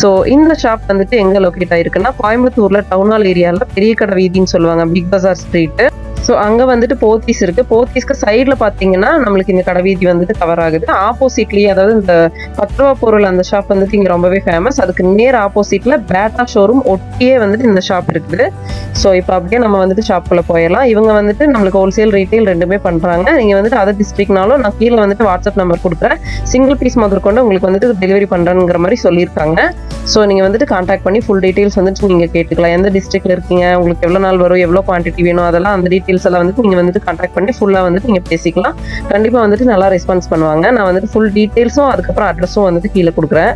so இந்த shop வந்துட்டு எங்கே லொக்கேட் ஆயிருக்குன்னா கோயம்புத்தூரில் டவுன் ஹால் ஏரியாவில் பெரிய கடை வீதின்னு சொல்லுவாங்க பிக் பஜார் ஸ்ட்ரீட்டு ஸோ அங்கே வந்துட்டு போத்தீஸ் இருக்கு போத்தீஸ்க்கு சைடில் பார்த்தீங்கன்னா நம்மளுக்கு இந்த கடை வீதி வந்துட்டு கவர் ஆகுது ஆப்போசிட்லேயே அதாவது இந்த பத்து ரூபா பொருள் அந்த ஷாப் வந்துட்டு இங்கே ரொம்பவே ஃபேமஸ் அதுக்கு நேர் ஆப்போசிட்டில் பேட்டா ஷோரூம் ஒட்டியே வந்துட்டு இந்த ஷாப் இருக்குது ஸோ இப்போ அப்படியே நம்ம வந்துட்டு ஷாப்புக்குள்ள போயிடலாம் இவங்க வந்துட்டு நம்மளுக்கு ஹோல்சேல் ரீட்டைல் ரெண்டுமே பண்ணுறாங்க நீங்கள் வந்துட்டு அதர் டிஸ்ட்ரிக்ட்னாலும் நான் கீழே வந்துட்டு வாட்ஸ்அப் நம்பர் கொடுக்குறேன் சிங்கிள் பீஸ் முதற்கொண்டு உங்களுக்கு வந்துட்டு டெலிவரி பண்ணுறேங்கிற மாதிரி சொல்லியிருக்காங்க ஸோ நீங்கள் வந்துட்டு காண்டாக்ட் பண்ணி ஃபுல் டீட்டெயில்ஸ் வந்துட்டு நீங்கள் கேட்டுக்கலாம் எந்த டிஸ்ட்ரிக்ட்ல இருக்கீங்க உங்களுக்கு எவ்வளோ நாள் வரும் எவ்வளோ குவான்டிட்டி வேணும் அதெல்லாம் அந்த டீட்டெயில்ஸ் எல்லாம் வந்துட்டு நீங்கள் வந்துட்டு காண்டாக்ட் பண்ணி ஃபுல்லாக வந்துட்டு நீங்கள் பேசிக்கலாம் கண்டிப்பாக வந்துட்டு நல்லா ரெஸ்பான்ஸ் பண்ணுவாங்க நான் வந்துட்டு ஃபுல் டீட்டெயில்ஸும் அதுக்கப்புறம் அட்ரஸும் வந்துட்டு கீழே கொடுக்குறேன்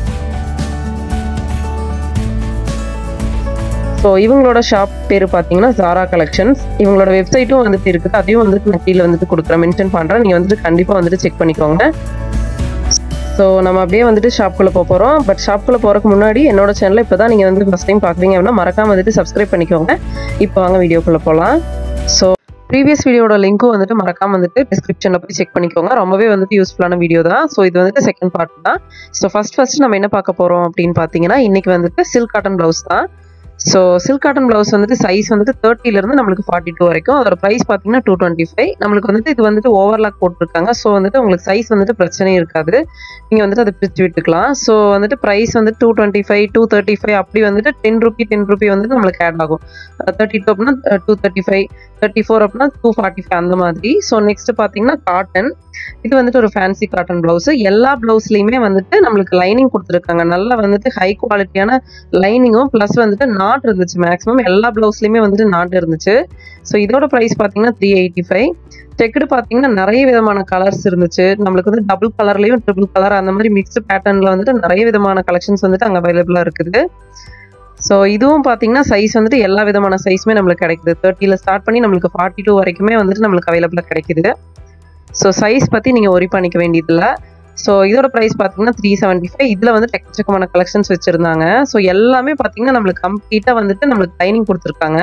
ஸோ இவங்களோட ஷாப் பேர் பார்த்தீங்கன்னா ஜாரா கலெக்ஷன்ஸ் இவங்களோட வெப்சைட்டும் வந்துட்டு இருக்குது அதையும் வந்துட்டு நான் கீழே வந்துட்டு கொடுக்குறேன் மென்ஷன் பண்ணுறேன் நீங்கள் வந்துட்டு கண்டிப்பாக வந்துட்டு செக் பண்ணிக்கோங்க ஸோ நம்ம அப்படியே வந்துட்டு ஷாப்குள்ளே போக போகிறோம் பட் ஷாப்குள்ளே போகிறதுக்கு முன்னாடி என்னோட சேனலை இப்போ தான் நீங்கள் வந்து ஃபஸ்ட் டைம் பார்க்குறீங்க அப்படின்னா மறக்காம வந்துட்டு சப்ஸ்கிரைப் பண்ணிக்கோங்க இப்போ வாங்க வீடியோக்குள்ளே போகலாம் ஸோ ப்ரீவியஸ் வீடியோட லிங்க்கும் வந்துட்டு மறக்காம வந்துட்டு டிஸ்கிரிப்ஷனில் போய் செக் பண்ணிக்கோங்க ரொம்பவே வந்துட்டு யூஸ்ஃபுல்லான வீடியோ தான் ஸோ இது வந்துட்டு செகண்ட் பார்ட் தான் ஸோ ஃபர்ஸ்ட் ஃபர்ஸ்ட் நம்ம என்ன பார்க்க போகிறோம் அப்படின்னு பார்த்தீங்கன்னா இன்னைக்கு வந்துட்டு சில்க் காட்டன் ப்ளவுஸ் தான் ஸோ சில்க் காட்டன் ப்ளவுஸ் வந்துட்டு சைஸ் வந்துட்டு தேர்ட்டிலேருந்து நம்மளுக்கு ஃபார்ட்டி டூ வரைக்கும் அதோட ப்ரைஸ் பார்த்தீங்கன்னா டூ டுவெண்ட்டி ஃபைவ் நம்மளுக்கு வந்துட்டு இது வந்துட்டு ஓவர்லாக் போட்டிருக்காங்க ஸோ வந்துட்டு உங்களுக்கு சைஸ் வந்துட்டு பிரச்சனையும் இருக்காது நீங்கள் வந்துட்டு அதை பிரித்து விட்டுக்கலாம் ஸோ வந்துட்டு ப்ரைஸ் வந்து two twenty five two thirty five அப்படி வந்துட்டு டென் ருபி டென் ருபி வந்துட்டு நம்மளுக்கு ஆட் ஆகும் தேர்ட்டி டூ அப்படின்னா two thirty five thirty four அப்படின்னா டூ ஃபார்ட்டி ஃபைவ் அந்த மாதிரி ஸோ நெக்ஸ்ட் பார்த்தீங்கன்னா காட்டன் இது வந்துட்டு ஒரு ஃபேன்சி காட்டன் ப்ளவுஸ் எல்லா ப்ளவுஸ்லையுமே வந்துட்டு நம்மளுக்கு லைனிங் கொடுத்துருக்காங்க நல்லா வந்துட்டு ஹை குவாலிட்டியான லைனிங்கும் ப்ளஸ் வந்துட்டு நாட் இருந்துச்சு மேக்ஸிமம் எல்லா ப்ளவுஸ்லையுமே வந்துட்டு நாட் இருந்துச்சு ஸோ இதோட ப்ரைஸ் பார்த்தீங்கன்னா த்ரீ எயிட்டி ஃபைவ் செக்குடு பார்த்தீங்கன்னா நிறைய விதமான கலர்ஸ் இருந்துச்சு நம்மளுக்கு வந்து டபுள் கலர்லையும் ட்ரிபிள் கலர் அந்த மாதிரி மிக்ஸ்டு பேட்டர்னில் வந்துட்டு நிறைய விதமான கலெக்ஷன்ஸ் வந்துட்டு அங்கே அவைலபிளாக இருக்குது ஸோ இதுவும் பார்த்தீங்கன்னா சைஸ் வந்துட்டு எல்லா விதமான சைஸுமே நம்மளுக்கு கிடைக்குது தேர்ட்டியில் ஸ்டார்ட் பண்ணி நம்மளுக்கு ஃபார்ட்டி டூ வரைக்குமே வந்துட்டு நம்மளுக்கு அவைலபிளாக கிடைக்குது ஸோ சைஸ் பற்றி நீங்கள் ஒரி பண்ணிக்க வேண்டியதில்லை ஸோ இதோட ப்ரைஸ் பார்த்தீங்கன்னா த்ரீ செவன்ட்டி ஃபைவ் இதில் வந்து எக்கச்சக்கமான கலெக்ஷன்ஸ் வச்சுருந்தாங்க ஸோ எல்லாமே பார்த்தீங்கன்னா நம்மளுக்கு கம்ப்ளீட்டாக வந்துட்டு நம்மளுக்கு டைனிங் கொடுத்துருக்காங்க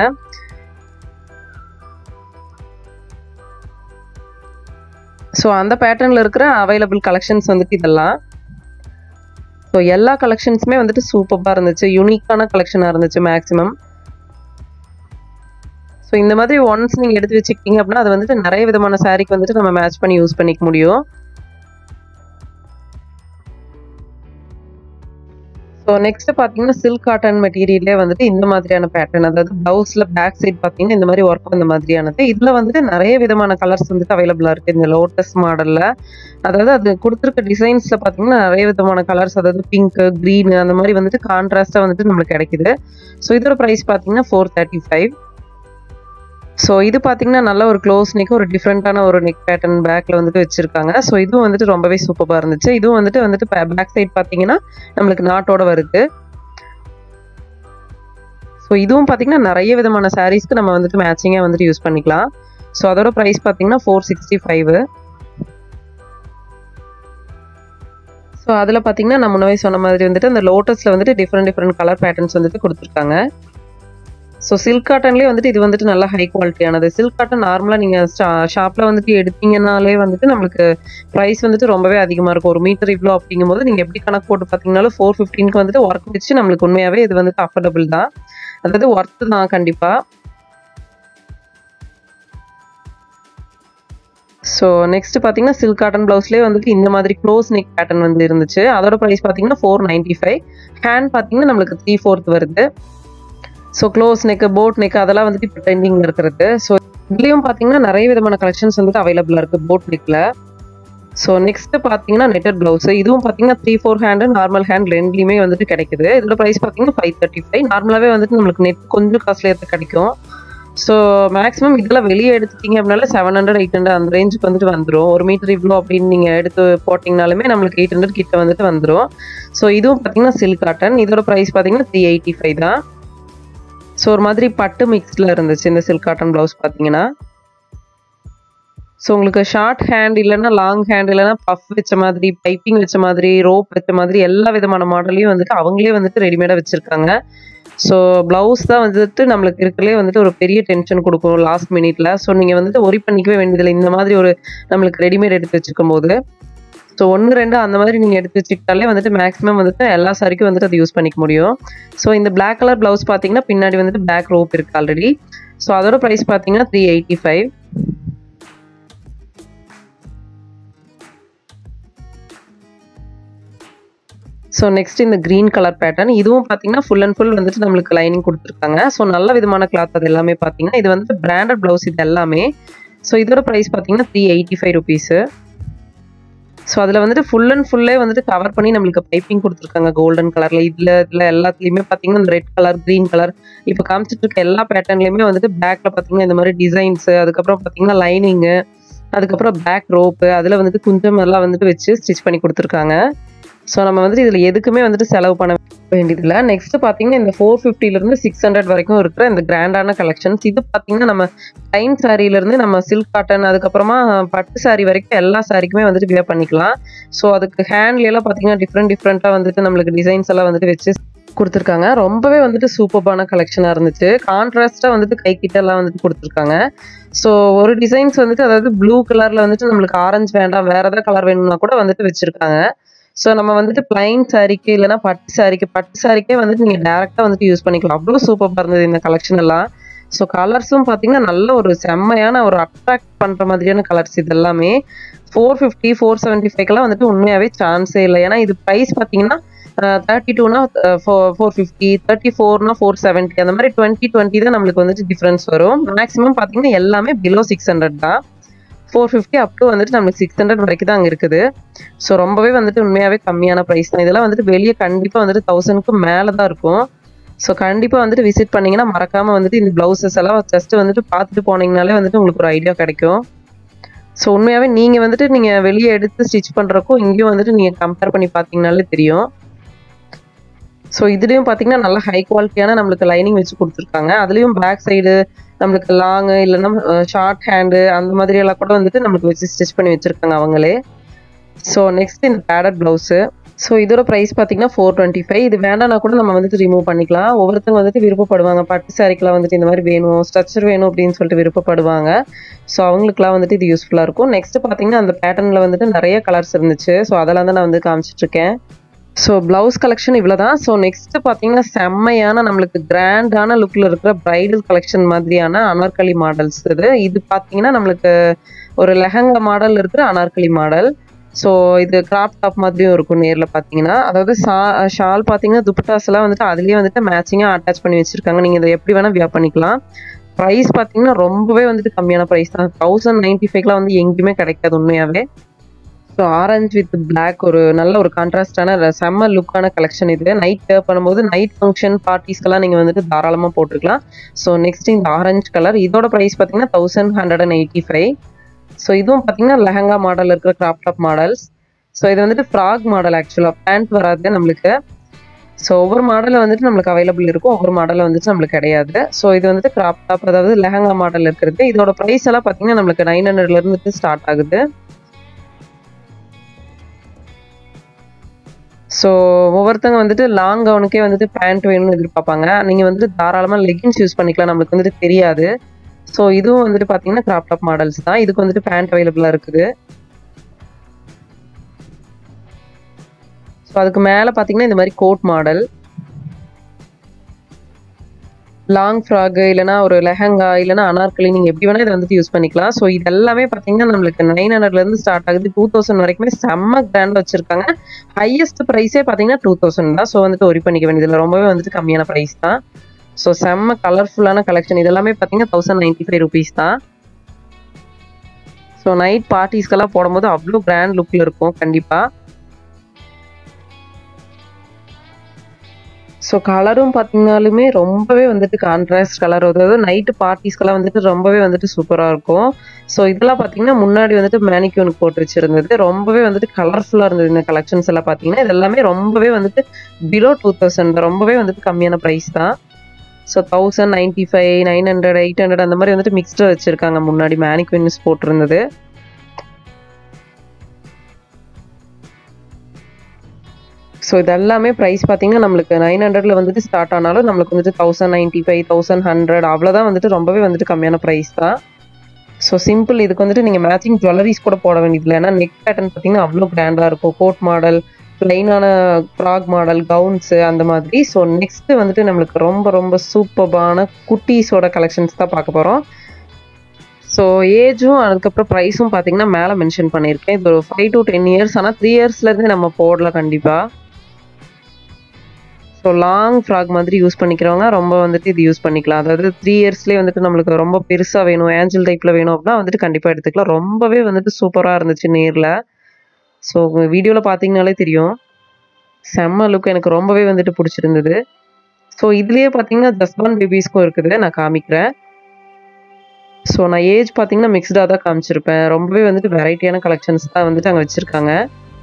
ஸோ அந்த பேட்டர்னில் இருக்கிற அவைலபிள் கலெக்ஷன்ஸ் வந்துட்டு இதெல்லாம் ஸோ எல்லா கலெக்ஷன்ஸுமே வந்துட்டு சூப்பராக இருந்துச்சு யூனிக்கான கலெக்ஷனாக இருந்துச்சு மேக்ஸிமம் ஸோ இந்த மாதிரி ஒன்ஸ் நீங்கள் எடுத்து வச்சுக்கிட்டீங்க அப்படின்னா அது வந்துட்டு நிறைய விதமான சாரீக்கு வந்துட்டு நம்ம மேட்ச் பண்ணி யூஸ் பண்ணிக்க முடியும் ஸோ நெக்ஸ்ட் பார்த்தீங்கன்னா சில்க் காட்டன் மெட்டீரியல்லே வந்துட்டு இந்த மாதிரியான பேட்டர்ன் அதாவது ப்ளவுஸில் பேக் சைட் பார்த்தீங்கன்னா இந்த மாதிரி ஒர்க் இந்த மாதிரியானது இதில் வந்துட்டு நிறைய விதமான கலர்ஸ் வந்துட்டு அவைலபிளாக இருக்குது இந்த லோட்டஸ் மாடலில் அதாவது அது கொடுத்துருக்க டிசைன்ஸில் பார்த்தீங்கன்னா நிறைய விதமான கலர்ஸ் அதாவது பிங்க்கு க்ரீனு அந்த மாதிரி வந்துட்டு கான்ட்ராஸ்ட்டாக வந்துட்டு நம்மளுக்கு கிடைக்குது ஸோ இதோட ப்ரைஸ் பார்த்தீங்கன்னா ஃபோர் தேர்ட்டி ஃபைவ் ஸோ இது பார்த்தீங்கன்னா நல்ல ஒரு க்ளோஸ் நெக் ஒரு டிஃப்ரெண்ட்டான ஒரு நெக் பேட்டர்ன் பேக்கில் வந்துட்டு வச்சுருக்காங்க ஸோ இதுவும் வந்துட்டு ரொம்பவே சூப்பராக இருந்துச்சு இதுவும் வந்துட்டு வந்துட்டு பேக் சைட் பார்த்தீங்கன்னா நம்மளுக்கு நாட்டோட வருது ஸோ இதுவும் பார்த்தீங்கன்னா நிறைய விதமான சாரீஸ்க்கு நம்ம வந்துட்டு மேட்சிங்காக வந்துட்டு யூஸ் பண்ணிக்கலாம் ஸோ அதோட ப்ரைஸ் பார்த்தீங்கன்னா ஃபோர் சிக்ஸ்டி ஃபைவ் ஸோ அதில் பார்த்தீங்கன்னா நான் முன்னவே சொன்ன மாதிரி வந்துட்டு அந்த லோட்டஸில் வந்துட்டு டிஃப்ரெண்ட் டிஃப்ரெண்ட் கலர் பேட்டர்ன்ஸ் வந்துட்டு கொடுத்துருக்காங்க ஸோ சில்க் காட்டன்லேயே வந்துட்டு இது வந்துட்டு நல்ல ஹை குவாலிட்டியானது சில்க் காட்டன் நார்மலாக நீங்கள் ஷாப்பில் வந்துட்டு எடுத்தீங்கனாலே வந்துட்டு நம்மளுக்கு ப்ரைஸ் வந்துட்டு ரொம்பவே அதிகமாக இருக்கும் ஒரு மீட்டர் இவ்வளோ அப்படிங்கும்போது நீங்கள் எப்படி கணக்கு போட்டு பார்த்தீங்கனாலும் ஃபோர் ஃபிஃப்டீனுக்கு வந்துட்டு ஒர்க் வச்சு நம்மளுக்கு உண்மையாகவே இது வந்துட்டு அஃபோர்டபுள் தான் அதாவது ஒர்த்து தான் கண்டிப்பாக ஸோ நெக்ஸ்ட் பார்த்தீங்கன்னா சில்க் காட்டன் ப்ளவுஸ்லேயே வந்துட்டு இந்த மாதிரி க்ளோஸ் நெக் பேட்டர்ன் வந்து இருந்துச்சு அதோட ப்ரைஸ் பார்த்தீங்கன்னா ஃபோர் நைன்ட்டி ஃபைவ் ஹேண்ட் பார்த்தீங்கன்னா நம்மளுக்கு த்ரீ ஃபோர்த் வருது so close neck boat neck அதெல்லாம் வந்துட்டு இப்போ ட்ரெண்டிங்கில் இருக்கிறது ஸோ இதுலேயும் பார்த்தீங்கன்னா நிறைய விதமான கலெக்ஷன்ஸ் வந்துட்டு அவைலபிளாக இருக்குது போட் நெக்கில் ஸோ நெக்ஸ்ட் பார்த்தீங்கன்னா நெட்டட் ப்ளவுஸ் இதுவும் பார்த்தீங்கன்னா three four hand normal hand ரெண்டுலையுமே வந்துட்டு கிடைக்குது இதோட ப்ரைஸ் பார்த்தீங்கன்னா ஃபைவ் தேர்ட்டி ஃபைவ் நார்மலாகவே வந்துட்டு நம்மளுக்கு நெட் கொஞ்சம் காஸ்ட்லியாக கிடைக்கும் ஸோ மேக்ஸிமம் இதெல்லாம் வெளியே எடுத்துட்டீங்க அப்படின்னால செவன் ஹண்ட்ரட் எயிட் ஹண்ட்ரட் அந்த ரேஞ்சுக்கு வந்துட்டு வந்துடும் ஒரு மீட்டர் இவ்வளோ அப்படின்னு நீங்கள் எடுத்து போட்டிங்கனாலுமே நம்மளுக்கு எயிட் ஹண்ட்ரட் கிட்ட வந்துட்டு வந்துடும் ஸோ இதுவும் பார்த்தீங்கன்னா சில்க் காட்டன் இதோட ப்ரைஸ் பார்த்தீங்கன்னா த்ரீ எயிட்டி ஃபைவ் தான் ஸோ ஒரு மாதிரி பட்டு மிக்ஸில் இருந்துச்சு இந்த சில்க் காட்டன் ப்ளவுஸ் பார்த்தீங்கன்னா ஸோ உங்களுக்கு ஷார்ட் ஹேண்ட் இல்லைன்னா லாங் ஹேண்ட் இல்லைன்னா பஃப் வச்ச மாதிரி பைப்பிங் வச்ச மாதிரி ரோப் வச்ச மாதிரி எல்லா விதமான மாடலையும் வந்துட்டு அவங்களே வந்துட்டு ரெடிமேடாக வச்சுருக்காங்க ஸோ ப்ளவுஸ் தான் வந்துட்டு நம்மளுக்கு இருக்கலே வந்துட்டு ஒரு பெரிய டென்ஷன் கொடுக்கும் லாஸ்ட் மினிட்ல ஸோ நீங்கள் வந்துட்டு ஒரி பண்ணிக்கவே வேண்டியதில்லை இந்த மாதிரி ஒரு நம்மளுக்கு ரெடிமேட் எடுத்து வச்சுக்கும் போது ஸோ ஒன்று ரெண்டு அந்த மாதிரி நீங்கள் எடுத்து வச்சுக்கிட்டாலே வந்துட்டு மேக்ஸிமம் வந்துட்டு எல்லா சாரிக்கும் வந்துட்டு அதை யூஸ் பண்ணிக்க முடியும் ஸோ இந்த பிளாக் கலர் ப்ளவுஸ் பார்த்தீங்கன்னா பின்னாடி வந்துட்டு பேக் ரோப் இருக்குது ஆல்ரெடி ஸோ அதோட ப்ரைஸ் பார்த்தீங்கன்னா three eighty five so next இந்த க்ரீன் கலர் பேட்டர்ன் இதுவும் பார்த்தீங்கன்னா ஃபுல் அண்ட் ஃபுல் வந்துட்டு நம்மளுக்கு லைனிங் கொடுத்துருக்காங்க ஸோ நல்ல விதமான கிளாத் அது எல்லாமே பார்த்தீங்கன்னா இது வந்துட்டு பிராண்டட் ப்ளவுஸ் இது எல்லாமே ஸோ இதோட ப்ரைஸ் பார்த்தீங்கன்னா three eighty five rupees so அதில் வந்துட்டு ஃபுல் அண்ட் ஃபுல்லே வந்துட்டு கவர் பண்ணி நம்மளுக்கு பைப்பிங் கொடுத்துருக்காங்க கோல்டன் கலரில் இதில் இதில் எல்லாத்துலேயுமே பார்த்தீங்கன்னா இந்த ரெட் கலர் க்ரீன் கலர் இப்போ காமிச்சிட்டு இருக்க எல்லா பேட்டர்ன்லையுமே வந்துட்டு பேக்கில் பார்த்தீங்கன்னா இந்த மாதிரி டிசைன்ஸு அதுக்கப்புறம் பார்த்தீங்கன்னா லைனிங்கு அதுக்கப்புறம் பேக் ரோப்பு அதில் வந்துட்டு குஞ்சம் எல்லாம் வந்துட்டு வச்சு ஸ்டிச் பண்ணி கொடுத்துருக்காங்க ஸோ நம்ம வந்துட்டு இதில் எதுக்குமே வந்துட்டு செலவு பண்ண வேண்டியதில்லை நெக்ஸ்ட் பார்த்தீங்கன்னா இந்த ஃபோர் ஃபிஃப்டிலேருந்து சிக்ஸ் ஹண்ட்ரட் வரைக்கும் இருக்கிற இந்த கிராண்டான கலெக்ஷன்ஸ் இது பார்த்தீங்கன்னா நம்ம டைன் சாரியிலேருந்து நம்ம சில்க் காட்டன் அதுக்கப்புறமா பட்டு சாரி வரைக்கும் எல்லா சாரிக்குமே வந்துட்டு வியர் பண்ணிக்கலாம் ஸோ அதுக்கு ஹேண்ட்லாம் பார்த்தீங்கன்னா டிஃப்ரெண்ட் டிஃப்ரெண்ட்டாக வந்துட்டு நம்மளுக்கு டிசைன்ஸ் எல்லாம் வந்துட்டு வச்சு கொடுத்துருக்காங்க ரொம்பவே வந்துட்டு சூப்பர்பான கலெக்ஷனாக இருந்துச்சு கான்ட்ராஸ்ட்டாக வந்துட்டு கை கிட்ட எல்லாம் வந்துட்டு கொடுத்துருக்காங்க ஸோ ஒரு டிசைன்ஸ் வந்துட்டு அதாவது ப்ளூ கலரில் வந்துட்டு நம்மளுக்கு ஆரஞ்சு வேண்டாம் வேறு ஏதாவது கலர் வேணும்னா கூட வந்துட்டு வச்சுருக்காங்க ஸோ நம்ம வந்துட்டு பிளைன் சாரிக்கு இல்லைனா பட்டு சாரிக்கு பட்டு சாரிக்கே வந்துட்டு நீங்கள் டேரெக்டாக வந்துட்டு யூஸ் பண்ணிக்கலாம் அவ்வளோ சூப்பராக இருந்தது இந்த கலெக்ஷன் எல்லாம் ஸோ கலர்ஸும் பார்த்தீங்கன்னா நல்ல ஒரு செம்மையான ஒரு அட்ராக்ட் பண்ணுற மாதிரியான கலர்ஸ் இது எல்லாமே ஃபோர் ஃபிஃப்டி ஃபோர் செவன்ட்டி ஃபைவ்க்கெல்லாம் வந்துட்டு உண்மையாகவே சான்ஸே இல்லை ஏன்னா இது ப்ரைஸ் பார்த்தீங்கன்னா தேர்ட்டி டூனா ஃபோர் ஃபோர் ஃபிஃப்டி தேர்ட்டி ஃபோர்னா ஃபோர் செவன்ட்டி அந்த மாதிரி டுவெண்ட்டி டுவெண்ட்டி தான் நம்மளுக்கு வந்துட்டு டிஃப்ரென்ஸ் வரும் மேக்ஸிமம் பார்த்தீங்கன்னா எல்லாமே பிலோ சிக்ஸ் ஹண்ட்ரட் தான் ஃபோர் ஃபிஃப்டி அப் டு வந்துட்டு நம்மளுக்கு சிக்ஸ் ஹண்ட்ரட் வரைக்கும் தான் அங்கே இருக்குது ஸோ ரொம்பவே வந்துட்டு உண்மையாகவே கம்மியான ப்ரைஸ் தான் இதெல்லாம் வந்துட்டு வெளியே கண்டிப்பாக வந்துட்டு தௌசண்ட்க்கு மேலே தான் இருக்கும் ஸோ கண்டிப்பாக வந்துட்டு விசிட் பண்ணிங்கன்னா மறக்காமல் வந்துட்டு இந்த ப்ளவுசஸ் எல்லாம் ஜஸ்ட் வந்துட்டு பார்த்துட்டு போனீங்கனாலே வந்துட்டு உங்களுக்கு ஒரு ஐடியா கிடைக்கும் ஸோ உண்மையாகவே நீங்கள் வந்துட்டு நீங்கள் வெளியே எடுத்து ஸ்டிச் பண்ணுறக்கும் இங்கேயும் வந்துட்டு நீங்கள் கம்பேர் பண்ணி பார்த்தீங்கனாலே தெரியும் ஸோ இதுலேயும் பார்த்தீங்கன்னா நல்ல ஹை குவாலிட்டியான நம்மளுக்கு லைனிங் வச்சு கொடுத்துருக்காங்க அதுலேயும் பேக் சைடு நம்மளுக்கு லாங்கு இல்லைன்னா ஷார்ட் ஹேண்டு அந்த மாதிரி எல்லாம் கூட வந்துட்டு நம்மளுக்கு வச்சு ஸ்டிச் பண்ணி வச்சுருக்காங்க அவங்களே ஸோ நெக்ஸ்ட் இந்த பேடட் ப்ளவுஸு ஸோ இதோட ப்ரைஸ் பார்த்தீங்கன்னா ஃபோர் டுவெண்ட்டி ஃபைவ் இது வேண்டாம்னா கூட நம்ம வந்துட்டு ரிமூவ் பண்ணிக்கலாம் ஒவ்வொருத்தங்க வந்துட்டு விருப்பப்படுவாங்க பட்டு சாரிக்கெலாம் வந்துட்டு இந்த மாதிரி வேணும் ஸ்ட்ரக்சர் வேணும் அப்படின்னு சொல்லிட்டு விருப்பப்படுவாங்க ஸோ அவங்களுக்குலாம் வந்துட்டு இது யூஸ்ஃபுல்லாக இருக்கும் நெக்ஸ்ட் பார்த்தீங்கன்னா அந்த பேட்டர்னில் வந்துட்டு நிறைய கலர்ஸ் இருந்துச்சு ஸோ அதெல்லாம் தான் நான் வந்து காமிச்சிட்ருக்கேன் ஸோ ப்ளவுஸ் கலெக்ஷன் இவ்வளோ தான் ஸோ நெக்ஸ்ட் பார்த்தீங்கன்னா செம்மையான நம்மளுக்கு கிராண்டான லுக்கில் இருக்கிற ப்ரைடல் கலெக்ஷன் மாதிரியான அனார்கலி மாடல்ஸ் இது இது பார்த்தீங்கன்னா நம்மளுக்கு ஒரு லெஹங்கா மாடல் இருக்கிற அனார்கலி மாடல் ஸோ இது கிராப் டாப் மாதிரியும் இருக்கும் நேரில் பார்த்தீங்கன்னா அதாவது சா ஷால் பார்த்தீங்கன்னா துப்பட்டாஸ் எல்லாம் வந்துட்டு அதுலேயே வந்துட்டு மேட்சிங்காக அட்டாச் பண்ணி வச்சுருக்காங்க நீங்கள் இதை எப்படி வேணால் வியர் பண்ணிக்கலாம் ப்ரைஸ் பார்த்தீங்கன்னா ரொம்பவே வந்துட்டு கம்மியான ப்ரைஸ் தான் தௌசண்ட் நைன்ட்டி ஃபைவ்லாம் வந்து எங்கேயுமே கிடைக்காது உண்மையாகவே ஸோ ஆரஞ்சு வித் பிளாக் ஒரு நல்ல ஒரு கான்ட்ராஸ்டான செம்ம லுக்கான கலெக்ஷன் இது நைட் வேர் பண்ணும்போது நைட் ஃபங்க்ஷன் பார்ட்டிஸ்க்கெல்லாம் நீங்கள் வந்துட்டு தாராளமாக போட்டுக்கலாம் ஸோ நெக்ஸ்ட் இந்த ஆரஞ்சு கலர் இதோட ப்ரைஸ் பார்த்தீங்கன்னா thousand hundred and eighty five so இதுவும் பார்த்தீங்கன்னா லெஹங்கா மாடல் இருக்கிற கிராப் டாப் மாடல்ஸ் ஸோ இது வந்துட்டு ஃப்ராக் மாடல் ஆக்சுவலாக பேண்ட் வராது நம்மளுக்கு ஸோ ஒவ்வொரு மாடலில் வந்துட்டு நம்மளுக்கு அவைலபிள் இருக்கும் ஒவ்வொரு மாடலில் வந்துட்டு நம்மளுக்கு கிடையாது ஸோ இது வந்துட்டு கிராப் டாப் அதாவது லெஹங்கா மாடல் இருக்கிறது இதோட ப்ரைஸ் எல்லாம் பார்த்தீங்கன்னா நம்மளுக்கு நைன் ஹண்ட்ரட்லேருந்து ஸ்டார்ட் ஆகுது ஸோ ஒவ்வொருத்தங்க வந்துட்டு லாங் கவுனுக்கே வந்துட்டு பேண்ட் வேணும்னு எதிர்பார்ப்பாங்க நீங்கள் வந்துட்டு தாராளமாக லெகின்ஸ் யூஸ் பண்ணிக்கலாம் நம்மளுக்கு வந்துட்டு தெரியாது ஸோ இதுவும் வந்துட்டு பார்த்தீங்கன்னா கிராப் டாப் மாடல்ஸ் தான் இதுக்கு வந்துட்டு பேண்ட் அவைலபிளாக இருக்குது ஸோ அதுக்கு மேலே பார்த்தீங்கன்னா இந்த மாதிரி கோட் மாடல் லாங் ஃப்ராகு இல்லைனா ஒரு லெஹங்கா இல்லைனா அனார்கலி நீங்கள் எப்படி வேணால் இதை வந்துட்டு யூஸ் பண்ணிக்கலாம் ஸோ இது எல்லாமே பார்த்தீங்கன்னா நம்மளுக்கு நைன் ஹண்ட்ரட்லேருந்து ஸ்டார்ட் ஆகுது டூ தௌசண்ட் வரைக்குமே செம்ம கிராண்டாக வச்சுருக்காங்க ஹையஸ்ட் ப்ரைஸே பார்த்தீங்கன்னா டூ தௌசண்ட் தான் ஸோ வந்துட்டு ஒரி பண்ணிக்க வேண்டியதில்லை ரொம்பவே வந்துட்டு கம்மியான ப்ரைஸ் தான் ஸோ செம்ம கலர்ஃபுல்லான கலெக்ஷன் இதெல்லாமே பார்த்தீங்கன்னா தௌசண்ட் நைன்ட்டி ஃபைவ் ருபீஸ் தான் ஸோ நைட் பார்ட்டிஸ்க்கெல்லாம் போடும்போது அவ்வளோ கிராண்ட் லுக்கில் இருக்கும் கண்டிப்பாக ஸோ கலரும் பார்த்தீங்கனாலுமே ரொம்பவே வந்துட்டு கான்ட்ராஸ்ட் கலர் அதாவது நைட்டு பார்ட்டிஸ்க்கெல்லாம் வந்துட்டு ரொம்பவே வந்துட்டு சூப்பராக இருக்கும் ஸோ இதெல்லாம் பார்த்தீங்கன்னா முன்னாடி வந்துட்டு மேனிக்யூனுக்கு போட்டு வச்சிருந்தது ரொம்பவே வந்துட்டு கலர்ஃபுல்லாக இருந்தது இந்த கலெக்ஷன்ஸ் எல்லாம் பார்த்தீங்கன்னா இது எல்லாமே ரொம்பவே வந்துட்டு பிலோ டூ தௌசண்ட் ரொம்பவே வந்துட்டு கம்மியான ப்ரைஸ் தான் so thousand ninety five nine hundred eight hundred அந்த மாதிரி வந்துட்டு மிக்ஸ்டு வச்சுருக்காங்க முன்னாடி மேனிக்யூன்ஸ் போட்டிருந்தது ஸோ இது எல்லாமே ப்ரைஸ் பார்த்தீங்கன்னா நம்மளுக்கு நைன் ஹண்ட்ரட்ல வந்துட்டு ஸ்டார்ட் ஆனாலும் நம்மளுக்கு வந்துட்டு thousand ninety five thousand hundred அவ்வளோதான் வந்துட்டு ரொம்பவே வந்துட்டு கம்மியான ப்ரைஸ் தான் ஸோ சிம்பிள் இதுக்கு வந்துட்டு நீங்கள் மேட்சிங் ஜுவல்லரிஸ் கூட போட வேண்டியதில்லை ஏன்னா நெக் பேட்டர்ன் பார்த்தீங்கன்னா அவ்வளோ கிராண்டாக இருக்கும் கோட் மாடல் ப்ளைனான ஃப்ராக் மாடல் கவுன்ஸு அந்த மாதிரி ஸோ நெக்ஸ்ட்டு வந்துட்டு நம்மளுக்கு ரொம்ப ரொம்ப சூப்பர்பான குட்டீஸோட கலெக்ஷன்ஸ் தான் பார்க்க போகிறோம் ஸோ ஏஜும் அதுக்கப்புறம் ப்ரைஸும் பார்த்தீங்கன்னா மேலே மென்ஷன் பண்ணியிருக்கேன் இது ஒரு ஃபைவ் டு டென் இயர்ஸ் ஆனால் த்ரீ இயர்ஸ்லேருந்து நம்ம போடலாம் கண்டிப்பாக ஸோ லாங் ஃப்ராக் மாதிரி யூஸ் பண்ணிக்கிறவங்க ரொம்ப வந்துட்டு இது யூஸ் பண்ணிக்கலாம் அதாவது த்ரீ இயர்ஸ்லேயே வந்துட்டு நம்மளுக்கு ரொம்ப பெருசாக வேணும் ஏஞ்சல் டைப்பில் வேணும் அப்படின்னா வந்துட்டு கண்டிப்பாக எடுத்துக்கலாம் ரொம்பவே வந்துட்டு சூப்பராக இருந்துச்சு நேரில் ஸோ வீடியோவில் பார்த்தீங்கனாலே தெரியும் செம்ம லுக் எனக்கு ரொம்பவே வந்துட்டு பிடிச்சிருந்தது ஸோ இதுலேயே பார்த்தீங்கன்னா ஜஸ்பான் பேபிஸ்க்கும் இருக்குது நான் காமிக்கிறேன் ஸோ நான் ஏஜ் பார்த்தீங்கன்னா மிக்ஸ்டாக தான் காமிச்சிருப்பேன் ரொம்பவே வந்துட்டு வெரைட்டியான கலெக்ஷன்ஸ் தான் வந்துட்டு அங்கே வச்சுருக்காங்க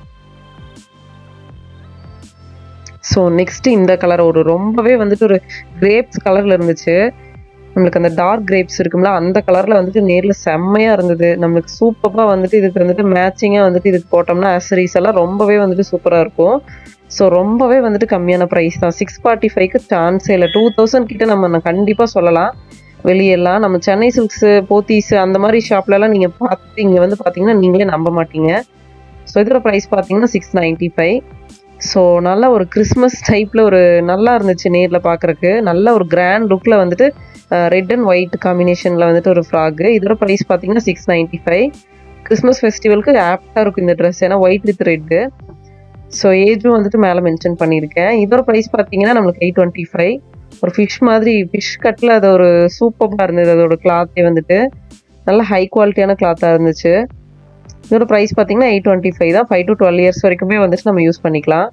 ஸோ நெக்ஸ்ட் இந்த கலர் ஒரு ரொம்பவே வந்துட்டு ஒரு கிரேப்ஸ் கலரில் இருந்துச்சு நம்மளுக்கு அந்த டார்க் கிரேப்ஸ் இருக்கும்ல அந்த கலரில் வந்துட்டு நேரில் செம்மையாக இருந்தது நம்மளுக்கு சூப்பராக வந்துட்டு இதுக்கு வந்துட்டு மேட்சிங்காக வந்துட்டு இதுக்கு போட்டோம்னா ஆசரிஸ் எல்லாம் ரொம்பவே வந்துட்டு சூப்பராக இருக்கும் ஸோ ரொம்பவே வந்துட்டு கம்மியான ப்ரைஸ் தான் சிக்ஸ் ஃபார்ட்டி ஃபைவ்க்கு சான்ஸே இல்லை டூ தௌசண்ட் கிட்ட நம்ம கண்டிப்பாக சொல்லலாம் வெளியெல்லாம் நம்ம சென்னை சில்க்ஸு போத்தீஸ் அந்த மாதிரி ஷாப்லலாம் நீங்கள் பார்த்துட்டு இங்கே வந்து பார்த்தீங்கன்னா நீங்களே நம்ப மாட்டீங்க ஸோ இதோட ப்ரைஸ் பார்த்தீங்கன்னா சிக்ஸ் நைன்ட்டி ஃபைவ் ஸோ நல்ல ஒரு கிறிஸ்மஸ் டைப்பில் ஒரு நல்லா இருந்துச்சு நேரில் பார்க்குறக்கு நல்ல ஒரு கிராண்ட் லுக்கில் வந்துட்டு ரெட் அண்ட் ஒயிட் காம்பினேஷனில் வந்துட்டு ஒரு ஃப்ராக்கு இதோட ப்ரைஸ் பார்த்தீங்கன்னா சிக்ஸ் நைன்ட்டி ஃபைவ் கிறிஸ்மஸ் ஃபெஸ்டிவலுக்கு ஆப்டாக இருக்கும் இந்த ட்ரெஸ் ஏன்னா ஒயிட் வித் ரெட்டு ஸோ ஏஜும் வந்துட்டு மேலே மென்ஷன் பண்ணியிருக்கேன் இதோட ப்ரைஸ் பார்த்தீங்கன்னா நம்மளுக்கு எயிட் டுவெண்ட்டி ஃபைவ் ஒரு ஃபிஷ் மாதிரி ஃபிஷ் கட்டில் அது ஒரு சூப்பராக இருந்தது அதோட கிளாத்தே வந்துட்டு நல்ல ஹை குவாலிட்டியான கிளாத்தாக இருந்துச்சு இதோட ப்ரைஸ் பார்த்தீங்கன்னா எயிட் டுவெண்ட்டி ஃபைவ் தான் ஃபைவ் டு டுவெல் இயர்ஸ் வரைக்குமே வந்துட்டு நம்ம யூஸ் பண்ணிக்கலாம்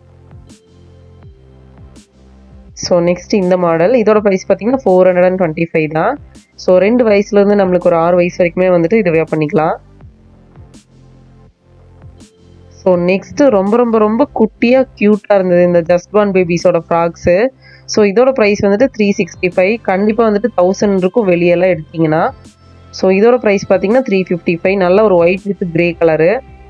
ஸோ நெக்ஸ்ட் இந்த மாடல் இதோட ப்ரைஸ் பார்த்தீங்கன்னா four hundred and twenty five தான் ஸோ ரெண்டு வயசுலேருந்து நம்மளுக்கு ஒரு ஆறு வயசு வரைக்குமே வந்துட்டு இது வேர் பண்ணிக்கலாம் ஸோ நெக்ஸ்ட்டு ரொம்ப ரொம்ப ரொம்ப குட்டியாக க்யூட்டாக இருந்தது இந்த ஜஸ்ட்பான் பேபிஸோட ஃப்ராக்ஸு ஸோ இதோட ப்ரைஸ் வந்துட்டு த்ரீ சிக்ஸ்டி ஃபைவ் கண்டிப்பாக வந்துட்டு தௌசண்ட் இருக்கும் வெளியெல்லாம் எடுத்தீங்கன்னா ஸோ இதோட ப்ரைஸ் பார்த்தீங்கன்னா த்ரீ ஃபிஃப்டி ஃபைவ் நல்ல ஒரு ஒயிட் வித் கிரே கலரு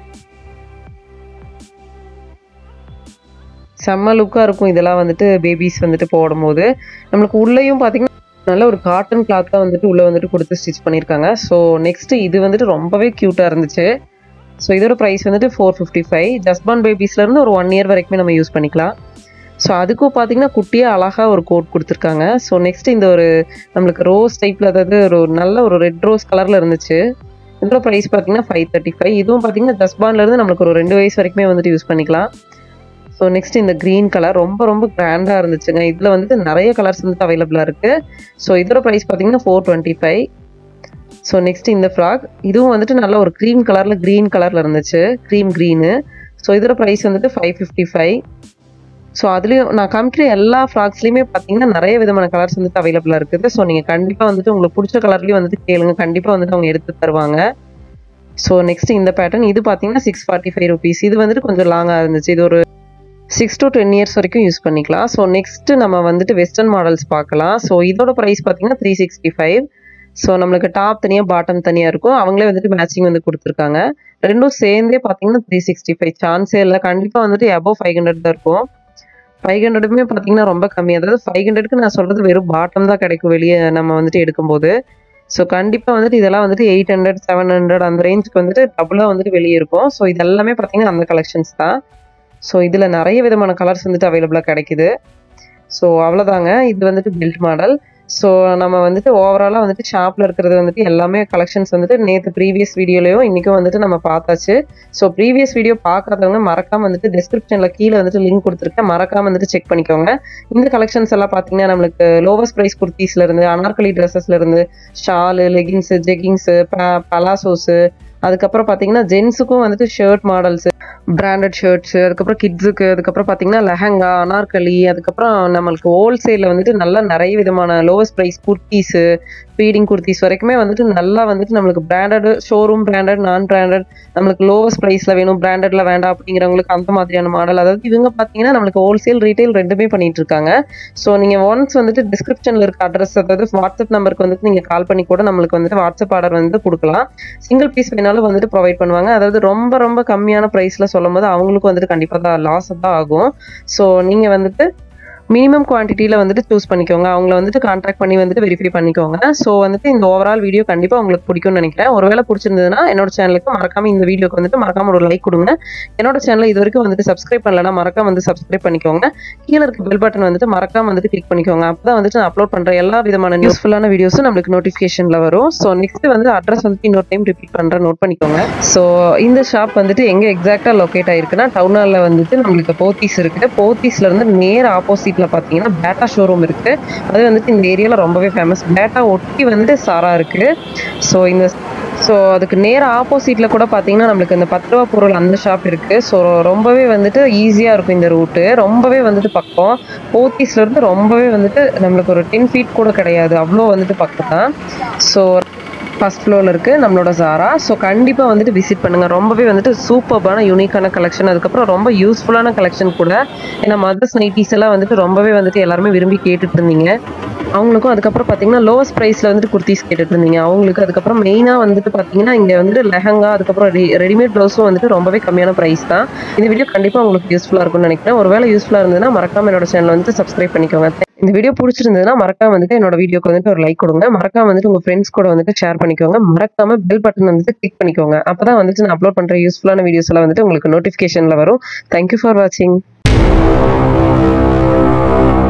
செம்ம லுக்காக இருக்கும் இதெல்லாம் வந்துட்டு பேபிஸ் வந்துட்டு போடும்போது நம்மளுக்கு உள்ளேயும் பார்த்தீங்கன்னா நல்ல ஒரு காட்டன் கிளாத்தாக வந்துட்டு உள்ளே வந்துட்டு கொடுத்து ஸ்டிச் பண்ணியிருக்காங்க ஸோ நெக்ஸ்ட்டு இது வந்துட்டு ரொம்பவே க்யூட்டாக இருந்துச்சு ஸோ இதோட ப்ரைஸ் வந்துட்டு ஃபோர் ஃபிஃப்டி ஃபைவ் ஜஸ்பான் பேபிஸ்லேருந்து ஒரு ஒன் இயர் வரைக்குமே நம்ம யூஸ் பண்ணிக்கலாம் ஸோ அதுக்கும் பார்த்தீங்கன்னா குட்டியாக அழகாக ஒரு கோட் கொடுத்துருக்காங்க ஸோ நெக்ஸ்ட் இந்த ஒரு நம்மளுக்கு ரோஸ் டைப்பில் அதாவது ஒரு நல்ல ஒரு ரெட் ரோஸ் கலரில் இருந்துச்சு இதோட ப்ரைஸ் பார்த்தீங்கன்னா ஃபைவ் தேர்ட்டி ஃபைவ் இதுவும் பார்த்தீங்கன்னா ஜஸ்பான்லேருந்து நம்மளுக்கு ஒரு ரெண்டு வயசு வரைக்குமே வந்துட்டு யூஸ் பண்ணிக்கலாம் ஸோ நெக்ஸ்ட் இந்த க்ரீன் கலர் ரொம்ப ரொம்ப கிராண்டாக இருந்துச்சுங்க இதில் வந்துட்டு நிறைய கலர்ஸ் வந்துட்டு அவைலபிளாக இருக்குது ஸோ இதோட ப்ரைஸ் பார்த்தீங்கன்னா four twenty five so next இந்த ஃப்ராக் இதுவும் வந்துட்டு நல்ல ஒரு க்ரீம் கலரில் க்ரீன் கலரில் இருந்துச்சு க்ரீம் க்ரீனு ஸோ இதோட ப்ரைஸ் வந்துட்டு ஃபைவ் ஃபிஃப்டி ஃபைவ் ஸோ அதுலேயும் நான் காமிக்கிற எல்லா ஃப்ராக்ஸ்லையுமே பார்த்தீங்கன்னா நிறைய விதமான கலர்ஸ் வந்துட்டு அவைலபிளாக இருக்குது ஸோ நீங்கள் கண்டிப்பாக வந்துட்டு உங்களுக்கு பிடிச்ச கலர்லேயும் வந்துட்டு கேளுங்க கண்டிப்பாக வந்துட்டு அவங்க எடுத்து தருவாங்க ஸோ நெக்ஸ்ட் இந்த பேட்டர்ன் இது பார்த்தீங்கன்னா சிக்ஸ் ஃபார்ட்டி ஃபைவ் ருபீஸ் இது வந்துட்டு கொஞ்சம் லாங்காக இருந்துச்சு இது ஒரு சிக்ஸ் டு டென் இயர்ஸ் வரைக்கும் யூஸ் பண்ணிக்கலாம் ஸோ நெக்ஸ்ட் நம்ம வந்துட்டு வெஸ்டர்ன் மாடல்ஸ் பார்க்கலாம் ஸோ இதோட ப்ரைஸ் பார்த்தீங்கன்னா த்ரீ சிக்ஸ்டி ஃபைவ் ஸோ நம்மளுக்கு டாப் தனியாக பாட்டம் தனியாக இருக்கும் அவங்களே வந்துட்டு மேட்சிங் வந்து கொடுத்துருக்காங்க ரெண்டும் சேர்ந்தே பார்த்தீங்கன்னா த்ரீ சிக்ஸ்டி ஃபைவ் சான்ஸே இல்லை கண்டிப்பாக வந்துட்டு அபோவ் ஃபைவ் ஹண்ட்ரட் தான் இருக்கும் ஃபைவ் ஹண்ட்ரடுமே பார்த்தீங்கன்னா ரொம்ப கம்மி அதாவது ஃபைவ் ஹண்ட்ரட்க்கு நான் சொல்கிறது வெறும் பாட்டம் தான் கிடைக்கும் வெளியே நம்ம வந்துட்டு எடுக்கும்போது ஸோ கண்டிப்பாக வந்துட்டு இதெல்லாம் வந்துட்டு எயிட் ஹண்ட்ரட் செவன் ஹண்ட்ரட் அந்த ரேஞ்சுக்கு வந்துட்டு டபுளாக வந்துட்டு வெளியே இருக்கும் ஸோ இதெல்லாமே பார்த்தீங்கன்னா அந்த கலெக்ஷன்ஸ் தான் ஸோ இதில் நிறைய விதமான கலர்ஸ் வந்துட்டு அவைலபிளாக கிடைக்குது ஸோ அவ்வளோதாங்க இது வந்துட்டு பெல்ட் மாடல் ஸோ நம்ம வந்துட்டு ஓவராலாக வந்துட்டு ஷாப்பில் இருக்கிறது வந்துட்டு எல்லாமே கலெக்ஷன்ஸ் வந்துட்டு நேற்று ப்ரீவியஸ் வீடியோலையும் இன்றைக்கும் வந்துட்டு நம்ம பார்த்தாச்சு ஸோ ப்ரீவியஸ் வீடியோ பார்க்காதவங்க மறக்காம வந்துட்டு டிஸ்கிரிப்ஷனில் கீழே வந்துட்டு லிங்க் கொடுத்துருக்கேன் மறக்காம வந்துட்டு செக் பண்ணிக்கோங்க இந்த கலெக்ஷன்ஸ் எல்லாம் பார்த்தீங்கன்னா நம்மளுக்கு லோவஸ்ட் ப்ரைஸ் குர்த்திஸ்ல இருந்து அனார்கலி ட்ரெஸ்ஸஸ்ல இருந்து ஷாலு லெகின்ஸு ஜெகிங்ஸு பலாசோஸு அதுக்கப்புறம் பார்த்தீங்கன்னா ஜென்ஸுக்கும் வந்துட்டு ஷர்ட் மாடல்ஸ் பிராண்டட் ஷர்ட்ஸு அதுக்கப்புறம் கிட்ஸுக்கு அதுக்கப்புறம் பார்த்தீங்கன்னா லெஹங்கா அனார்கலி அதுக்கப்புறம் நம்மளுக்கு ஹோல்சேலில் வந்துட்டு நல்லா நிறைய விதமான lowest price kurtis feeding kurtis வரைக்குமே வந்துட்டு நல்லா வந்துட்டு நம்மளுக்கு பிராண்டட் ஷோரூம் பிராண்டட் நான் பிராண்டட் நம்மளுக்கு லோவஸ்ட் ப்ரைஸில் வேணும் பிராண்டட்ல வேண்டாம் அப்படிங்கிறவங்களுக்கு அந்த மாதிரியான மாடல் அதாவது இவங்க பார்த்தீங்கன்னா நம்மளுக்கு ஹோல்சேல் ரீட்டைல் ரெண்டுமே பண்ணிட்டு இருக்காங்க ஸோ நீங்கள் ஒன்ஸ் வந்துட்டு டிஸ்கிரிப்ஷனில் இருக்க அட்ரஸ் அதாவது வாட்ஸ்அப் நம்பருக்கு வந்துட்டு நீங்கள் கால் பண்ணி கூட நம்மளுக்கு வந்துட்டு வாட்ஸ்அப் ஆர்டர் வந்து கொடுக்கலாம் சிங்கிள் பீஸ் வேணாலும் வந்துட்டு ப்ரொவைட் பண்ணுவாங்க அதாவது ரொம்ப ரொம்ப கம்மியான ப்ரைஸில் சொல்லும் போது அவங்களுக்கும் வந்துட்டு கண்டிப்பாக தான் லாஸ் தான் ஆகும் ஸோ நீங்கள் வந்துட்டு மினிமம் குவான்டிட்டியில் வந்துட்டு சூஸ் பண்ணிக்கோங்க அவங்கள வந்துட்டு கான்டாக்ட் பண்ணி வந்துட்டு வெரிஃபை பண்ணிக்கோங்க ஸோ வந்துட்டு இந்த ஓவரால் வீடியோ கண்டிப்பாக உங்களுக்கு பிடிக்கும்னு நினைக்கிறேன் ஒருவேளை பிடிச்சிருந்ததுன்னா என்னோட சேனலுக்கு மறக்காம இந்த வீடியோக்கு வந்துட்டு மறக்காம ஒரு லைக் கொடுங்க என்னோட சேனல் இது வரைக்கும் வந்துட்டு சப்ஸ்கிரைப் பண்ணலன்னா மறக்காம வந்து சப்ஸ்கிரைப் பண்ணிக்கோங்க கீழே இருக்க பெல் பட்டன் வந்துட்டு மறக்காம வந்துட்டு கிளிக் பண்ணிக்கோங்க அப்பதான் வந்துட்டு நான் அப்லோட் பண்ற எல்லா விதமான யூஸ்ஃபுல்லான வீடியோஸும் நம்மளுக்கு நோட்டிஃபிகேஷன்ல வரும் ஸோ நெக்ஸ்ட் வந்து அட்ரஸ் வந்துட்டு இன்னொரு டைம் ரிப்பீட் பண்றேன் நோட் பண்ணிக்கோங்க ஸோ இந்த ஷாப் வந்துட்டு எங்க எக்ஸாக்டா லொக்கேட் ஆயிருக்குன்னா டவுன் ஹாலில் வந்துட்டு நம்மளுக்கு போத்தீஸ் இருக்கு போத்தீஸ்ல இருந்து நேர் ஆப்போசிட்ல பாத்தீங்கன்னா பேட்டா ஷோரூம் இருக்கு அது வந்துட்டு இந்த ஏரியால ரொம்பவே ஃபேமஸ் பேட்டா ஒட்டி வந்துட்டு சாரா இருக்கு ஸோ இந்த ஸோ அதுக்கு நேர ஆப்போசிட்ல கூட பார்த்தீங்கன்னா நம்மளுக்கு இந்த பத்து ரூபா பொருள் அந்த ஷாப் இருக்கு ஸோ ரொம்பவே வந்துட்டு ஈஸியாக இருக்கும் இந்த ரூட்டு ரொம்பவே வந்துட்டு பக்கம் போத்தீஸ்ல இருந்து ரொம்பவே வந்துட்டு நம்மளுக்கு ஒரு டென் ஃபீட் கூட கிடையாது அவ்வளோ வந்துட்டு பக்கம் தான் ஸோ ஃபர்ஸ்ட் ஃப்ளோரில் இருக்குது நம்மளோட ஜாரா ஸோ கண்டிப்பாக வந்துட்டு விசிட் பண்ணுங்கள் ரொம்பவே வந்துட்டு சூப்பர்பான யூனிக்கான கலெக்ஷன் அதுக்கப்புறம் ரொம்ப யூஸ்ஃபுல்லான கலெக்ஷன் கூட ஏன்னா மதர்ஸ் நைட்டிஸ் எல்லாம் வந்துட்டு ரொம்பவே வந்துட்டு எல்லாருமே விரும்பி கேட்டுட்டு இருந்தீங்க அவங்களுக்கும் அதுக்கப்புறம் பார்த்தீங்கன்னா லோவஸ்ட் ப்ரைஸில் வந்துட்டு குர்த்திஸ் கேட்டுட்டு இருந்தீங்க அவங்களுக்கு அதுக்கப்புறம் மெயினாக வந்துட்டு பார்த்தீங்கன்னா இங்கே வந்துட்டு லெஹங்கா அதுக்கப்புறம் ரெடி ரெடிமேட் ப்ளவுஸும் வந்துட்டு ரொம்பவே கம்மியான ப்ரைஸ் தான் இந்த வீடியோ கண்டிப்பாக உங்களுக்கு யூஸ்ஃபுல்லாக இருக்கும்னு நினைக்கிறேன் ஒருவேளை யூஸ்ஃபுல்லாக இருந்ததுன்னா மறக்காம என்னோட சேனல் வந்துட்டு சப்ஸ்கிரைப் பண்ணிக்கோங்க இந்த வீடியோ பிடிச்சிருந்ததுன்னா மறக்காம வந்துட்டு என்னோட வீடியோக்கு வந்துட்டு ஒரு லைக் கொடுங்க மறக்காம வந்துட்டு உங்க ஃப்ரெண்ட்ஸ் கூட வந்துட்டு ஷேர் பண்ணிக்கோங்க மறக்காம பெல் பட்டன் வந்துட்டு கிளிக் பண்ணிக்கோங்க அப்பதான் வந்துட்டு நான் அப்லோட் பண்ற யூஸ்ஃபுல்லான வீடியோஸ் எல்லாம் வந்துட்டு உங்களுக்கு நோட்டிஃபிகேஷன்ல வரும் தேங்க்யூ ஃபார் வாட்சிங்